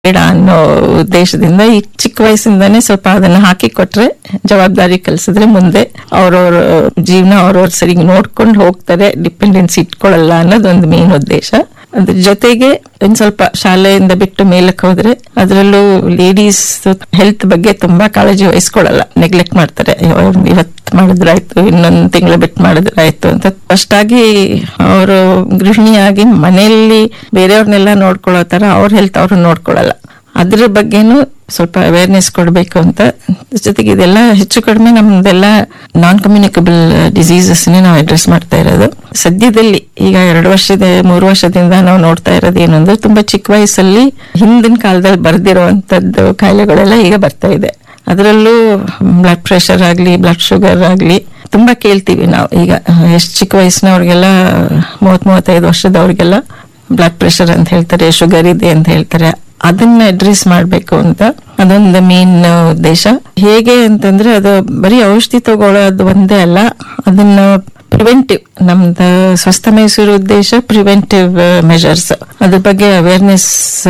ಬೇಡ ಅನ್ನೋ ಉದ್ದೇಶದಿಂದ ಈ ಚಿಕ್ಕ ವಯಸ್ಸಿಂದಾನೇ ಸ್ವಲ್ಪ ಅದನ್ನ ಹಾಕಿ ಕೊಟ್ರೆ ಜವಾಬ್ದಾರಿ ಕಲಿಸಿದ್ರೆ ಮುಂದೆ ಅವ್ರವ್ರ ಜೀವನ ಅವ್ರವ್ರ ಸರಿಗೆ ನೋಡ್ಕೊಂಡು ಹೋಗ್ತಾರೆ ಡಿಪೆಂಡೆನ್ಸಿ ಇಟ್ಕೊಳ್ಳಲ್ಲ ಅನ್ನೋದು ಒಂದು ಮೇನ್ ಉದ್ದೇಶ ಅದ್ರ ಜೊತೆಗೆ ಒಂದ್ ಸ್ವಲ್ಪ ಶಾಲೆಯಿಂದ ಬಿಟ್ಟು ಮೇಲಕ್ಕೆ ಹೋದ್ರೆ ಅದರಲ್ಲೂ ಲೇಡೀಸ್ ಹೆಲ್ತ್ ಬಗ್ಗೆ ತುಂಬಾ ಕಾಳಜಿ ವಹಿಸ್ಕೊಳ್ಳಲ್ಲ ನೆಗ್ಲೆಕ್ಟ್ ಮಾಡ್ತಾರೆ ಅಯ್ಯೋ, ಇವತ್ತು ಮಾಡಿದ್ರಾಯ್ತು ಇನ್ನೊಂದು ತಿಂಗಳು ಬಿಟ್ಟು ಮಾಡಿದ್ರಾಯ್ತು ಅಂತ ಫಸ್ಟಾಗಿ ಅವರು ಗೃಹಿಣಿಯಾಗಿ ಮನೆಯಲ್ಲಿ ಬೇರೆಯವ್ರನ್ನೆಲ್ಲ ನೋಡ್ಕೊಳ್ಳೋ ತರ ಅವ್ರ ಹೆಲ್ತ್ ಅವ್ರು ನೋಡ್ಕೊಳ್ಳಲ್ಲ ಅದ್ರ ಬಗ್ಗೆನೂ ಸ್ವಲ್ಪ ಅವೇರ್ನೆಸ್ ಕೊಡಬೇಕು ಅಂತ ಜೊತೆಗೆ ಇದೆಲ್ಲ ಹೆಚ್ಚು ಕಡಿಮೆ ನಮ್ದೆಲ್ಲ ನಾನ್ ಕಮ್ಯುನಿಕಬಲ್ ಡಿಸೀಸಸ್ ನಾವು ಅಡ್ರೆಸ್ ಮಾಡ್ತಾ ಇರೋದು ಸದ್ಯದಲ್ಲಿ ಈಗ ಎರಡು ವರ್ಷದ ಮೂರು ವರ್ಷದಿಂದ ನಾವು ನೋಡ್ತಾ ಇರೋದು ಏನಂದ್ರೆ ತುಂಬಾ ಚಿಕ್ಕ ವಯಸ್ಸಲ್ಲಿ ಹಿಂದಿನ ಕಾಲದಲ್ಲಿ ಬರ್ದಿರುವಂತದ್ದು ಕಾಯಿಲೆಗಳೆಲ್ಲ ಈಗ ಬರ್ತಾ ಇದೆ ಅದರಲ್ಲೂ ಬ್ಲಡ್ ಪ್ರೆಷರ್ ಆಗ್ಲಿ ಬ್ಲಡ್ ಶುಗರ್ ಆಗ್ಲಿ ತುಂಬಾ ಕೇಳ್ತೀವಿ ನಾವು ಈಗ ಎಷ್ಟು ಚಿಕ್ಕ ವಯಸ್ಸಿನವ್ರಿಗೆಲ್ಲ ಮೂವತ್ ಮೂವತ್ತೈದು ವರ್ಷದವ್ರಿಗೆಲ್ಲ ಬ್ಲಡ್ ಪ್ರೆಷರ್ ಅಂತ ಹೇಳ್ತಾರೆ ಶುಗರ್ ಇದೆ ಅಂತ ಹೇಳ್ತಾರೆ ಅದನ್ನ ಅಡ್ರೆಸ್ ಮಾಡ್ಬೇಕು ಅಂತ ಅದೊಂದು ಮೇನ್ ಉದ್ದೇಶ ಹೇಗೆ ಅಂತಂದ್ರೆ ಅದು ಬರೀ ಔಷಧಿ ತಗೊಳ್ಳೋದು ಒಂದೇ ಅಲ್ಲ ಅದನ್ನ ಪ್ರಿವೆಂಟಿವ್ ನಮ್ದು ಸ್ವಸ್ಥ ಮೈಸೂರು ಉದ್ದೇಶ ಪ್ರಿವೆಂಟಿವ್ ಮೆಜರ್ಸ್ ಅದ್ರ ಬಗ್ಗೆ ಅವೇರ್ನೆಸ್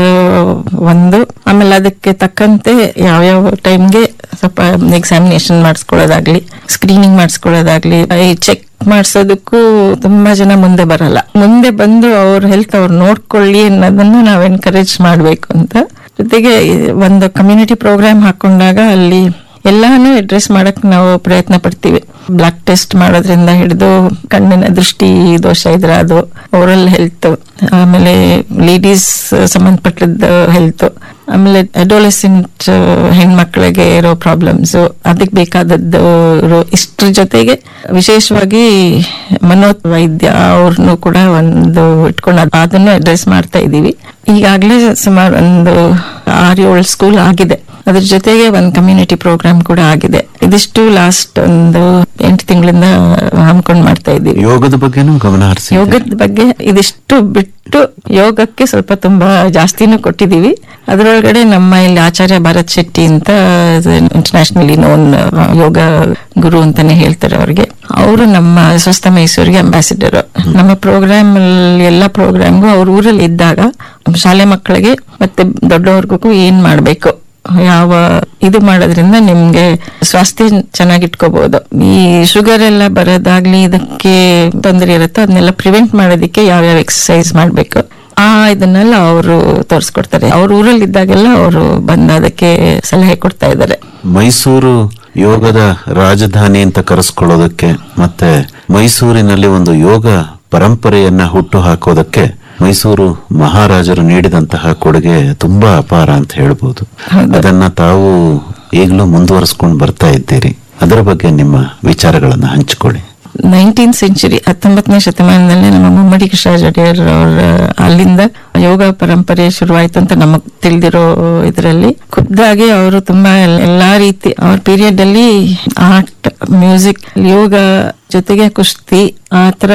ಒಂದು ಆಮೇಲೆ ಅದಕ್ಕೆ ತಕ್ಕಂತೆ ಯಾವ್ಯಾವ ಟೈಮ್ಗೆ ಸ್ವಲ್ಪ ಎಕ್ಸಾಮಿನೇಷನ್ ಮಾಡಿಸ್ಕೊಳ್ಳೋದಾಗ್ಲಿ ಸ್ಕ್ರೀನಿಂಗ್ ಮಾಡಿಸ್ಕೊಳ್ಳೋದಾಗ್ಲಿ ಈ ಚೆಕ್ ಮಾಡ್ಸೋದಕ್ಕೂ ತುಂಬಾ ಜನ ಮುಂದೆ ಬರಲ್ಲ ಮುಂದೆ ಬಂದು ಅವ್ರ ಹೆಲ್ತ್ ಅವ್ರು ನೋಡ್ಕೊಳ್ಳಿ ಅನ್ನೋದನ್ನ ನಾವು ಎನ್ಕರೇಜ್ ಮಾಡ್ಬೇಕು ಅಂತ ಜೊತೆಗೆ ಒಂದು ಕಮ್ಯುನಿಟಿ ಪ್ರೋಗ್ರಾಮ್ ಹಾಕೊಂಡಾಗ ಅಲ್ಲಿ ಎಲ್ಲಾನು ಅಡ್ರೆಸ್ ಮಾಡಕ್ ನಾವು ಪ್ರಯತ್ನ ಪಡ್ತೀವಿ ಬ್ಲಡ್ ಟೆಸ್ಟ್ ಮಾಡೋದ್ರಿಂದ ಹಿಡಿದು ಕಣ್ಣಿನ ದೃಷ್ಟಿ ದೋಷ ಇದ್ರೆ ಅದು ಓರಲ್ ಹೆಲ್ತ್ ಆಮೇಲೆ ಲೇಡೀಸ್ ಸಂಬಂಧಪಟ್ಟಿದ್ದ ಹೆಲ್ತ್ ಆಮೇಲೆ ಅಡೋಲೆಸೆಂಟ್ ಹೆಣ್ಮಕ್ಳಿಗೆ ಇರೋ ಪ್ರಾಬ್ಲಮ್ಸ್ ಅದಕ್ಕೆ ಬೇಕಾದದ್ದು ಇರೋ- ಇಷ್ಟ್ರ ಜೊತೆಗೆ ವಿಶೇಷವಾಗಿ ಮನೋತ್ ವೈದ್ಯ ಅವ್ರನ್ನು ಕೂಡ ಒಂದು ಇಟ್ಕೊಂಡು ಅದ್- ಅದನ್ನು ಅಡ್ರೆಸ್ ಮಾಡ್ತಾ ಇದೀವಿ ಈಗಾಗಲೇ ಸುಮಾರು ಒಂದು ಆರು ಏಳು ಸ್ಕೂಲ್ ಆಗಿದೆ ಅದ್ರ ಜೊತೆಗೆ ಒಂದು ಕಮ್ಯುನಿಟಿ ಪ್ರೋಗ್ರಾಮ್ ಕೂಡ ಆಗಿದೆ ಇದಿಷ್ಟು ಲಾಸ್ಟ್ ಒಂದು ಎಂಟು ತಿಂಗಳಿಂದ ಹಮ್ಕೊಂಡು ಮಾಡ್ತಾ ಇದ್ದೀವಿ ಯೋಗದ ಬಗ್ಗೆನೂ ಗಮನ ಹರಿಸಿ ಯೋಗದ ಬಗ್ಗೆ ಇದಿಷ್ಟು ಬಿಟ್ಟು ಯೋಗಕ್ಕೆ ಸ್ವಲ್ಪ ತುಂಬಾ ಜಾಸ್ತಿನೂ ಕೊಟ್ಟಿದೀವಿ ಅದರೊಳಗಡೆ ನಮ್ಮ ಇಲ್ಲಿ ಆಚಾರ್ಯ ಭರತ್ ಶೆಟ್ಟಿ ಅಂತ ಇಂಟರ್ನ್ಯಾಷನಲಿ ನೋನ್ ಯೋಗ ಗುರು ಅಂತಾನೆ ಹೇಳ್ತಾರೆ ಅವ್ರಿಗೆ ಅವರು ನಮ್ಮ ಸ್ವಸ್ಥ ಮೈಸೂರಿಗೆ ಅಂಬಾಸಿಡರ್ ನಮ್ಮ ಪ್ರೋಗ್ರಾಮ್ ಎಲ್ಲ ಪ್ರೋಗ್ರಾಮ್ಗೂ ಅವ್ರ ಊರಲ್ಲಿ ಇದ್ದಾಗ ಶಾಲೆ ಮಕ್ಕಳಿಗೆ ಮತ್ತೆ ದೊಡ್ಡವ್ರಿಗೂ ಏನ್ ಮಾಡ್ಬೇಕು ಯಾವ ಇದು ಮಾಡೋದ್ರಿಂದ ನಿಮ್ಗೆ ಸ್ವಾಸ್ಥ್ಯ ಚೆನ್ನಾಗಿಟ್ಕೋಬಹುದು ಈ ಶುಗರ್ ಎಲ್ಲ ಬರೋದಾಗ್ಲಿ ಇದಕ್ಕೆ ತೊಂದರೆ ಇರುತ್ತೋ ಅದನ್ನೆಲ್ಲ ಪ್ರಿವೆಂಟ್ ಮಾಡೋದಕ್ಕೆ ಯಾವ್ಯಾವ ಎಕ್ಸರ್ಸೈಸ್ ಮಾಡ್ಬೇಕು ಆ ಇದನ್ನೆಲ್ಲ ಅವರು ತೋರಿಸ್ಕೊಡ್ತಾರೆ ಅವ್ರ ಊರಲ್ಲಿ ಇದ್ದಾಗೆಲ್ಲ ಅವರು ಬಂದು ಅದಕ್ಕೆ ಸಲಹೆ ಕೊಡ್ತಾ ಇದ್ದಾರೆ ಮೈಸೂರು ಯೋಗದ ರಾಜಧಾನಿ ಅಂತ ಕರೆಸ್ಕೊಳ್ಳೋದಕ್ಕೆ ಮತ್ತೆ ಮೈಸೂರಿನಲ್ಲಿ ಒಂದು ಯೋಗ ಪರಂಪರೆಯನ್ನ ಹುಟ್ಟು ಹಾಕೋದಕ್ಕೆ ಮೈಸೂರು ಮಹಾರಾಜರು ನೀಡಿದಂತಹ ಕೊಡುಗೆ ತುಂಬಾ ಅಪಾರ ಅಂತ ಹೇಳ್ಬೋದು ಹೌದು. ಅದನ್ನ ತಾವು ಈಗಲೂ ಮುಂದುವರಿಸ್ಕೊಂಡು ಬರ್ತಾ ಇದ್ದೀರಿ ಅದರ ಬಗ್ಗೆ ನಿಮ್ಮ ವಿಚಾರಗಳನ್ನ ಹಂಚಿಕೊಳ್ಳಿ ನೈನ್ಟೀನ್ ಸೆಂಚುರಿ ಹತ್ತೊಂಬತ್ತನೇ ಶತಮಾನದಲ್ಲಿ ನಮ್ಮ ಮುಮ್ಮಡಿ ಕೃಷ್ಣರಾಜ ಒಡೆಯರ್ ಅವರ ಅಲ್ಲಿಂದ ಯೋಗ ಪರಂಪರೆ ಶುರುವಾಯ್ತು ಅಂತ ನಮಗ್ ತಿಳಿದಿರೋ ಇದರಲ್ಲಿ ಖುದ್ದಾಗಿ ಅವರು ತುಂಬಾ ಎಲ್- ಎಲ್ಲಾ ರೀತಿ ಅವ್ರ ಪೀರಿಯಡ್ ಅಲ್ಲಿ ಆರ್ಟ್ ಮ್ಯೂಸಿಕ್ ಯೋಗ ಜೊತೆಗೆ ಕುಸ್ತಿ ಆತರ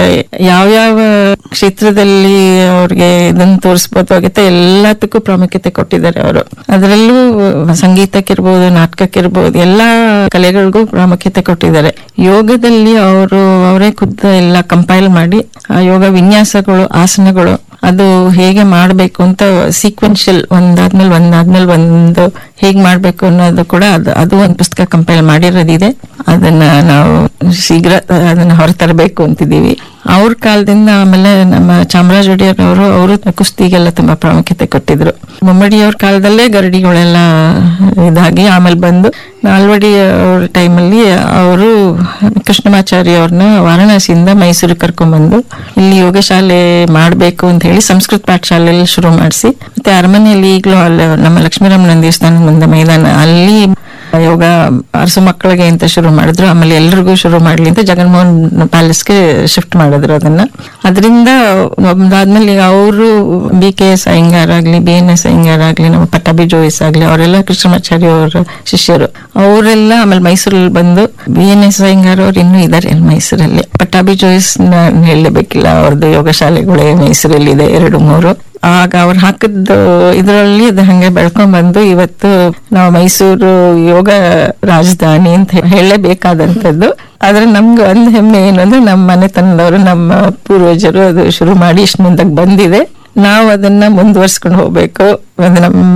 ಯಾವ್ಯಾವ ಕ್ಷೇತ್ರದಲ್ಲಿ ಅವ್ರಿಗೆ ಇದನ್ನ ತೋರಿಸ್ಬೋದು ಆಗುತ್ತೆ ಎಲ್ಲದಕ್ಕೂ ಪ್ರಾಮುಖ್ಯತೆ ಕೊಟ್ಟಿದ್ದಾರೆ ಅವರು ಅದರಲ್ಲೂ ಸಂಗೀತಕ್ಕಿರ್ಬೋದು ನಾಟಕಕ್ಕಿರ್ಬೋದು ಎಲ್ಲಾ ಕಲೆಗಳಿಗೂ ಪ್ರಾಮುಖ್ಯತೆ ಕೊಟ್ಟಿದ್ದಾರೆ ಯೋಗದಲ್ಲಿ ಅವರು ಅವರೇ ಖುದ್ದು ಎಲ್ಲ ಕಂಪೈಲ್ ಮಾಡಿ ಆ ಯೋಗ ವಿನ್ಯಾಸಗಳು ಆಸನಗಳು ಅದು ಹೇಗೆ ಮಾಡಬೇಕು ಅಂತ ಸೀಕ್ವೆನ್ಷಿಯಲ್ ಒಂದಾದ್ಮೇಲೆ ಒಂದಾದ್ಮೇಲೆ ಒಂದು ಹೇಗ್ ಮಾಡ್ಬೇಕು ಅನ್ನೋದು ಕೂಡ ಅದು ಅದು ಒಂದು ಪುಸ್ತಕ ಕಂಪೈಲ್ ಮಾಡಿರೋದಿದೆ ಅದನ್ನ ನಾವು ಶೀಘ್ರ ಅದನ್ನ ಹೊರತರಬೇಕು ಅಂತಿದ್ದೀವಿ ಅವ್ರ ಕಾಲದಿಂದ ಆಮೇಲೆ ನಮ್ಮ ಚಾಮರಾಜ ಒಡೆಯರ್ ಅವರು ಅವರು ಕುಸ್ತಿಗೆಲ್ಲ ತುಂಬಾ ಪ್ರಾಮುಖ್ಯತೆ ಕೊಟ್ಟಿದ್ರು ಮುಮ್ಮಡಿ ಅವ್ರ ಕಾಲದಲ್ಲೇ ಗರಡಿಗಳೆಲ್ಲ ಇದಾಗಿ ಆಮೇಲೆ ಬಂದು ನಾಲ್ವಡಿ ಅವ್ರ ಟೈಮಲ್ಲಿ ಅವರು ಕೃಷ್ಣಮಾಚಾರ್ಯ ಅವ್ರನ್ನ ವಾರಣಾಸಿಯಿಂದ ಮೈಸೂರಿಗೆ ಕರ್ಕೊಂಡ್ಬಂದು ಇಲ್ಲಿ ಯೋಗ ಶಾಲೆ ಮಾಡಬೇಕು ಅಂತ ಹೇಳಿ ಸಂಸ್ಕೃತ ಪಾಠಶಾಲೆಯಲ್ಲಿ ಶುರು ಮಾಡಿಸಿ ಮತ್ತೆ ಅರಮನೆಯಲ್ಲಿ ಈಗಲೂ ಅಲ್ಲಿ ನಮ್ಮ ಲಕ್ಷ್ಮೀರಮಣ ದೇವಸ್ಥಾನದ ಮುಂದೆ ಮೈದಾನ ಅಲ್ಲಿ ಯೋಗ ಅರಸು ಮಕ್ಕಳಿಗೆ ಅಂತ ಶುರು ಮಾಡಿದ್ರು ಆಮೇಲೆ ಎಲ್ರಿಗೂ ಶುರು ಮಾಡ್ಲಿ ಅಂತ ಜಗನ್ಮೋಹನ್ ಪ್ಯಾಲೇಸ್ಗೆ ಶಿಫ್ಟ್ ಮಾಡಿದ್ರು ಅದನ್ನ ಅದರಿಂದ ಒಂದಾದ್ಮೇಲೆ ಈಗ ಅವರು ಬಿ ಕೆ ಎಸ್ ಅಯ್ಯಂಗಾರ್ ಆಗ್ಲಿ ಬಿ ಎನ್ ಎಸ್ ಅಯ್ಯಂಗಾರ್ ಆಗ್ಲಿ ನಮ್ಮ ಪಟ್ಟಾಭಿ ಜೋಯಿಸ್ ಆಗ್ಲಿ ಅವರೆಲ್ಲ ಕೃಷ್ಣಮಾಚಾರ್ಯ ಅವರ ಶಿಷ್ಯರು ಅವರೆಲ್ಲ ಆಮೇಲೆ ಮೈಸೂರಲ್ಲಿ ಬಂದು ಬಿ ಎನ್ ಎಸ್ ಅಯ್ಯಂಗಾರ್ ಅವ್ರು ಇನ್ನೂ ಇದ್ದಾರೆ ಮೈಸೂರಲ್ಲಿ ಪಟ್ಟಾಭಿ ಜೋಯಿಸ್ ಹೇಳಲೇಬೇಕಿಲ್ಲ ಅವ್ರದ್ದು ಯೋಗ ಶಾಲೆಗಳೇ ಮೈಸೂರಲ್ಲಿ ಇದೆ ಎರಡು ಮೂರು ಆಗ ಅವ್ರು ಹಾಕಿದ್ದು ಇದರಲ್ಲಿ ಅದು ಹಂಗೆ ಬೆಳ್ಕೊಂಡ್ ಬಂದು ಇವತ್ತು ನಾವು ಮೈಸೂರು ಯೋಗ ರಾಜಧಾನಿ ಅಂತ ಹೇಳಲೇಬೇಕಾದಂಥದ್ದು ಆದ್ರೆ ನಮ್ಗೆ ಒಂದು ಹೆಮ್ಮೆ ಏನು ಅಂದ್ರೆ ನಮ್ಮ ಮನೆತನದವರು ನಮ್ಮ ಪೂರ್ವಜರು ಅದು ಶುರು ಮಾಡಿ ಇಷ್ಟು ಮುಂದಕ್ಕೆ ಬಂದಿದೆ ನಾವು ಅದನ್ನ ಮುಂದುವರ್ಸ್ಕೊಂಡು ಹೋಗ್ಬೇಕು ಒಂದು ನಮ್ಮ